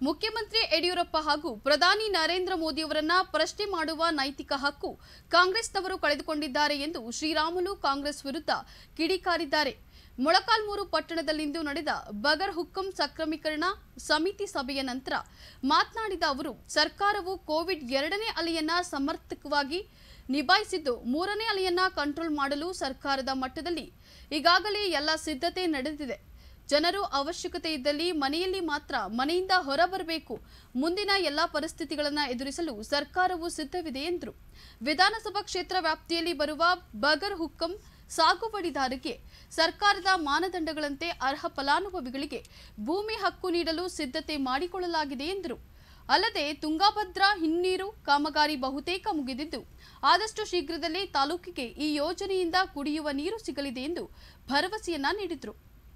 ಮುಖ್ಯಮಂತ್ರಿ ಯಡಿಯೂರಪ್ಪ ಹಾಗೂ ಪ್ರಧಾನಿ ನರೇಂದ್ರ ಮೋದಿಯವರನ್ನ ಪ್ರಶ್ನೆ ಮಾಡುವ ನೈತಿಕ ಹಕ್ಕು ಕಾಂಗ್ರೆಸ್ನವರು ಕಳೆದುಕೊಂಡಿದ್ದಾರೆ ಎಂದು ಶ್ರೀರಾಮುಲು ಕಾಂಗ್ರೆಸ್ ವಿರುದ್ಧ ಕಿಡಿಕಾರಿದ್ದಾರೆ ಮೊಳಕಾಲ್ಮೂರು ಪಟ್ಟಣದಲ್ಲಿಂದು ನಡೆದ ಬಗರ್ ಹುಕ್ಕಂ ಸಕ್ರಮೀಕರಣ ಸಮಿತಿ ಸಭೆಯ ನಂತರ ಮಾತನಾಡಿದ ಅವರು ಸರ್ಕಾರವು ಕೋವಿಡ್ ಎರಡನೇ ಅಲೆಯನ್ನ ಸಮರ್ಥಕವಾಗಿ ನಿಭಾಯಿಸಿದ್ದು ಮೂರನೇ ಅಲೆಯನ್ನ ಕಂಟ್ರೋಲ್ ಮಾಡಲು ಸರ್ಕಾರದ ಮಟ್ಟದಲ್ಲಿ ಈಗಾಗಲೇ ಎಲ್ಲ ಸಿದ್ಧತೆ ನಡೆದಿದೆ ಜನರು ಅವಶ್ಯಕತೆ ಇದ್ದಲ್ಲಿ ಮನೆಯಲ್ಲಿ ಮಾತ್ರ ಮನೆಯಿಂದ ಹೊರಬರಬೇಕು ಮುಂದಿನ ಎಲ್ಲಾ ಪರಿಸ್ಥಿತಿಗಳನ್ನು ಎದುರಿಸಲು ಸರ್ಕಾರವು ಸಿದ್ಧವಿದೆ ಎಂದರು ವಿಧಾನಸಭಾ ಕ್ಷೇತ್ರ ವ್ಯಾಪ್ತಿಯಲ್ಲಿ ಬರುವ ಬಗರ್ ಹುಕ್ಕಂ ಸಾಗುವಳಿದಾರರಿಗೆ ಸರ್ಕಾರದ ಮಾನದಂಡಗಳಂತೆ ಅರ್ಹ ಫಲಾನುಭವಿಗಳಿಗೆ ಭೂಮಿ ಹಕ್ಕು ನೀಡಲು ಸಿದ್ಧತೆ ಮಾಡಿಕೊಳ್ಳಲಾಗಿದೆ ಎಂದರು ಅಲ್ಲದೆ ತುಂಗಾಭದ್ರಾ ಹಿನ್ನೀರು ಕಾಮಗಾರಿ ಬಹುತೇಕ ಮುಗಿದಿದ್ದು ಆದಷ್ಟು ಶೀಘ್ರದಲ್ಲೇ ತಾಲೂಕಿಗೆ ಈ ಯೋಜನೆಯಿಂದ ಕುಡಿಯುವ ನೀರು ಸಿಗಲಿದೆ ಎಂದು ಭರವಸೆಯನ್ನ ನೀಡಿದರು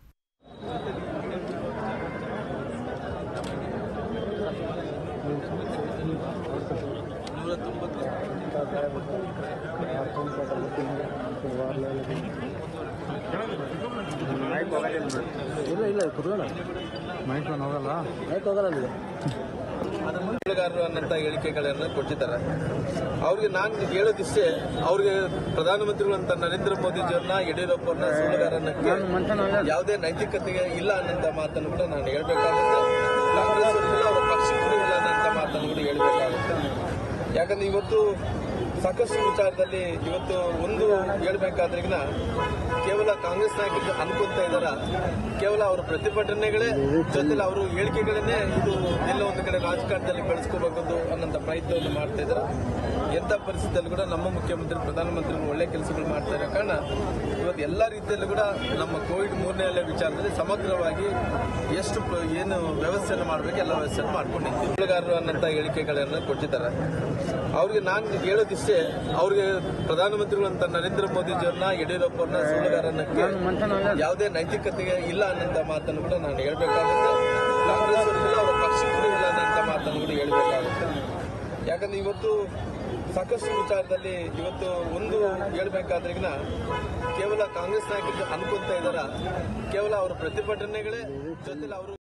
ಇಲ್ಲ ಇಲ್ಲ ಕುತ್ಕೊಳ್ಳ ಮೈಕ್ ಹೋಗಲ್ಲ ಮೈಕ್ ಹೋಗಲ್ಲ ನೀವು ಸುಳ್ಳುಗಾರರು ಅನ್ನಂತ ಹೇಳಿಕೆಗಳನ್ನ ಕೊಟ್ಟಿದ್ದಾರೆ ಅವ್ರಿಗೆ ನಾನು ಹೇಳೋದಿಷ್ಟೇ ಅವ್ರಿಗೆ ಪ್ರಧಾನಮಂತ್ರಿಗಳು ಅಂತ ನರೇಂದ್ರ ಮೋದಿಜಿಯವ್ರನ್ನ ಯಡಿಯೂರಪ್ಪವ್ರನ್ನ ಸುಳ್ಳುಗಾರನ್ನಕ್ಕೆ ಯಾವುದೇ ನೈತಿಕತೆಗೆ ಇಲ್ಲ ಅನ್ನಂತ ಮಾತನ್ನು ಕೂಡ ನಾನು ಹೇಳ್ಬೇಕಾಗುತ್ತೆ ಕಾಂಗ್ರೆಸ್ ಅವ್ರಿಗಿಲ್ಲ ಅವರ ಪಕ್ಷಕ್ಕೂ ಇಲ್ಲ ಅನ್ನಂತ ಮಾತನ್ನು ಕೂಡ ಹೇಳ್ಬೇಕಾಗುತ್ತೆ ಯಾಕಂದ್ರೆ ಇವತ್ತು ಸಾಕಷ್ಟು ವಿಚಾರದಲ್ಲಿ ಇವತ್ತು ಒಂದು ಹೇಳ್ಬೇಕಾದ್ರಿಗಿನ ಕೇವಲ ಕಾಂಗ್ರೆಸ್ ನಾಯಕರು ಅನ್ಕೊಂತ ಇದಾರ ಕೇವಲ ಅವರ ಪ್ರತಿಭಟನೆಗಳೇ ಜೊತೆಲಿ ಅವರು ಹೇಳಿಕೆಗಳನ್ನೇ ಇದು ಎಲ್ಲ ಒಂದು ಕಡೆ ರಾಜಕಾರಣದಲ್ಲಿ ಬೆಳೆಸ್ಕೋಬೇಕು ಅನ್ನೋಂಥ ಪ್ರಯತ್ನವನ್ನು ಮಾಡ್ತಾ ಇದ್ದಾರೆ ಎಂಥ ಪರಿಸ್ಥಿತಿಯಲ್ಲಿ ಕೂಡ ನಮ್ಮ ಮುಖ್ಯಮಂತ್ರಿ ಪ್ರಧಾನಮಂತ್ರಿಗಳು ಒಳ್ಳೆ ಕೆಲಸಗಳು ಮಾಡ್ತಾ ಇರೋ ಕಾರಣ ಇವತ್ತು ಎಲ್ಲ ರೀತಿಯಲ್ಲೂ ಕೂಡ ನಮ್ಮ ಕೋವಿಡ್ ಮೂರನೇ ಅಲೆ ವಿಚಾರದಲ್ಲಿ ಸಮಗ್ರವಾಗಿ ಎಷ್ಟು ಪ್ರ- ಏನು ವ್ಯವಸ್ಥೆಯನ್ನು ಮಾಡಬೇಕು ಎಲ್ಲ ವ್ಯವಸ್ಥೆಯನ್ನು ಮಾಡ್ಕೊಂಡಿದ್ದೀವಿ ಸುಳ್ಳುಗಾರರು ಅನ್ನಂತ ಹೇಳಿಕೆಗಳನ್ನ ಕೊಟ್ಟಿದ್ದಾರೆ ಅವ್ರಿಗೆ ನಾನು ಹೇಳೋದಿಷ್ಟೇ ಅವ್ರಿಗೆ ಪ್ರಧಾನಮಂತ್ರಿಗಳು ಅಂತ ನರೇಂದ್ರ ಮೋದಿಜಿಯವ್ರನ್ನ ಯಡಿಯೂರಪ್ಪವ್ರನ್ನ ಸುಳ್ಳುಗಾರನ್ನಕ್ಕೆ ಯಾವುದೇ ನೈತಿಕತೆಗೆ ಇಲ್ಲ ಅನ್ನಂತ ಮಾತನ್ನು ಕೂಡ ನಾನು ಹೇಳ್ಬೇಕಾಗುತ್ತೆ ಕಾಂಗ್ರೆಸ್ ಅವ್ರಿಗಿಲ್ಲ ಅವರ ಪಕ್ಷಕ್ಕೂ ಇಲ್ಲ ಅನ್ನಂತ ಮಾತನ್ನು ಕೂಡ ಹೇಳ್ಬೇಕಾಗುತ್ತೆ ಯಾಕಂದ್ರೆ ಇವತ್ತು ಸಾಕಷ್ಟು ವಿಚಾರದಲ್ಲಿ ಇವತ್ತು ಒಂದು ಹೇಳ್ಬೇಕಾದ್ರಿಗಿನ ಕೇವಲ ಕಾಂಗ್ರೆಸ್ ನಾಯಕರು ಅನ್ಕೊಂತ ಇದಾರ ಕೇವಲ ಅವರ ಪ್ರತಿಭಟನೆಗಳೇ ಜೊತೆಲಿ ಅವರು